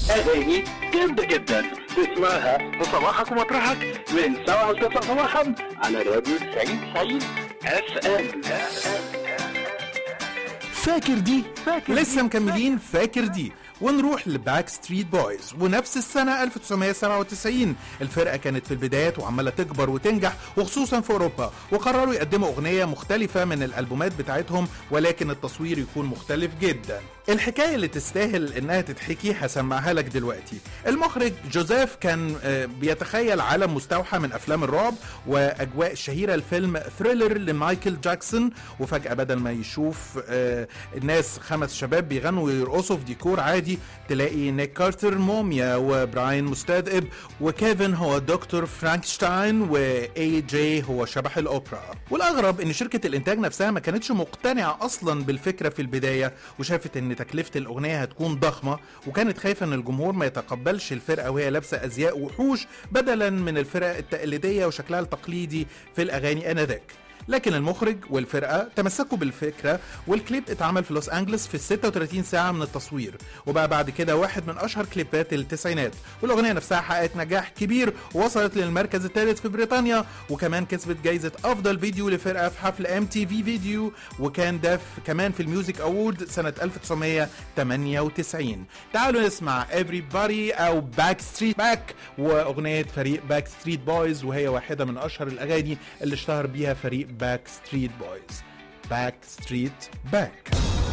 أغاني جامدة جدا تسمعها في صباحك ومطرحك من 7 ل 9 صباحا على راديو 90 90 اف ام فاكر دي فاكر لسه مكملين فاكر دي ونروح لباك ستريت بويز ونفس السنة 1997 الفرقة كانت في البدايات وعمالة تكبر وتنجح وخصوصا في أوروبا وقرروا يقدموا أغنية مختلفة من الألبومات بتاعتهم ولكن التصوير يكون مختلف جدا الحكاية اللي تستاهل إنها تتحكي هسمعها لك دلوقتي المخرج جوزيف كان آه، بيتخيل عالم مستوحى من أفلام الرعب وأجواء الشهيرة الفيلم ثريلر لمايكل جاكسون وفجأة بدل ما يشوف آه، الناس خمس شباب بيغنوا ويرقصوا في ديكور عادي تلاقي نيك كارتر موميا وبراين مستذئب وكيفن هو دكتور فرانكشتاين واي جي هو شبح الاوبرا والاغرب ان شركه الانتاج نفسها ما كانتش مقتنعه اصلا بالفكره في البدايه وشافت ان تكلفه الاغنيه هتكون ضخمه وكانت خايفه ان الجمهور ما يتقبلش الفرقه وهي لابسه ازياء وحوش بدلا من الفرق التقليديه وشكلها التقليدي في الاغاني انذاك لكن المخرج والفرقه تمسكوا بالفكره والكليب اتعمل في لوس انجلوس في 36 ساعه من التصوير وبقى بعد كده واحد من اشهر كليبات التسعينات والاغنيه نفسها حققت نجاح كبير ووصلت للمركز الثالث في بريطانيا وكمان كسبت جائزه افضل فيديو لفرقه في حفل ام تي في فيديو وكان ده في- كمان في الميوزك اوورد سنه 1998 تعالوا نسمع everybody او باك ستريت باك واغنيه فريق باك ستريت بويز وهي واحده من اشهر الاغاني اللي اشتهر بيها فريق باك ستريت بويز باك ستريت باك